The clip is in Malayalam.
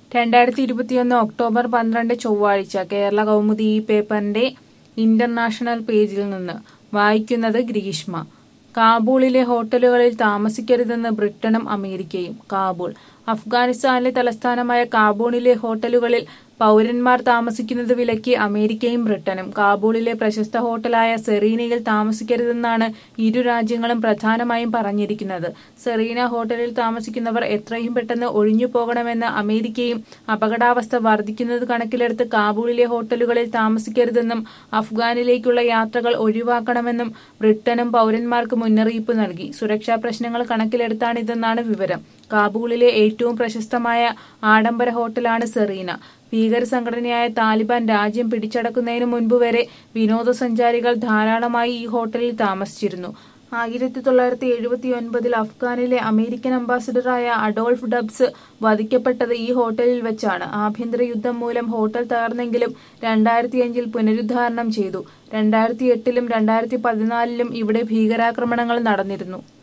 രണ്ടായിരത്തി ഇരുപത്തിയൊന്ന് ഒക്ടോബർ പന്ത്രണ്ട് ചൊവ്വാഴ്ച കേരള കൗമുദി ഈ പേപ്പറിന്റെ ഇന്റർനാഷണൽ പേജിൽ നിന്ന് വായിക്കുന്നത് ഗ്രീഷ്മ കാബൂളിലെ ഹോട്ടലുകളിൽ താമസിക്കരുതെന്ന് ബ്രിട്ടനും അമേരിക്കയും കാബൂൾ അഫ്ഗാനിസ്ഥാനിലെ തലസ്ഥാനമായ കാബൂളിലെ ഹോട്ടലുകളിൽ പൗരന്മാർ താമസിക്കുന്നത് വിലക്കി അമേരിക്കയും ബ്രിട്ടനും കാബൂളിലെ പ്രശസ്ത ഹോട്ടലായ സെറീനയിൽ താമസിക്കരുതെന്നാണ് ഇരു രാജ്യങ്ങളും പ്രധാനമായും പറഞ്ഞിരിക്കുന്നത് സെറീന ഹോട്ടലിൽ താമസിക്കുന്നവർ എത്രയും പെട്ടെന്ന് ഒഴിഞ്ഞു പോകണമെന്ന് അമേരിക്കയും അപകടാവസ്ഥ വർദ്ധിക്കുന്നത് കണക്കിലെടുത്ത് കാബൂളിലെ ഹോട്ടലുകളിൽ താമസിക്കരുതെന്നും അഫ്ഗാനിലേക്കുള്ള യാത്രകൾ ഒഴിവാക്കണമെന്നും ബ്രിട്ടനും പൗരന്മാർക്ക് മുന്നറിയിപ്പ് നൽകി സുരക്ഷാ പ്രശ്നങ്ങൾ കണക്കിലെടുത്താണിതെന്നാണ് വിവരം കാബൂളിലെ ഏറ്റവും പ്രശസ്തമായ ആഡംബര ഹോട്ടലാണ് സെറീന ഭീകര സംഘടനയായ താലിബാൻ രാജ്യം പിടിച്ചടക്കുന്നതിന് മുൻപ് വരെ വിനോദസഞ്ചാരികൾ ധാരാളമായി ഈ ഹോട്ടലിൽ താമസിച്ചിരുന്നു ആയിരത്തി തൊള്ളായിരത്തി എഴുപത്തി ഒൻപതിൽ അഫ്ഗാനിലെ അമേരിക്കൻ അംബാസിഡറായ അഡോൾഫ് ഡബ്സ് വധിക്കപ്പെട്ടത് ഈ ഹോട്ടലിൽ വെച്ചാണ് ആഭ്യന്തര യുദ്ധം മൂലം ഹോട്ടൽ തകർന്നെങ്കിലും രണ്ടായിരത്തിയഞ്ചിൽ പുനരുദ്ധാരണം ചെയ്തു രണ്ടായിരത്തി എട്ടിലും രണ്ടായിരത്തി പതിനാലിലും ഇവിടെ ഭീകരാക്രമണങ്ങൾ നടന്നിരുന്നു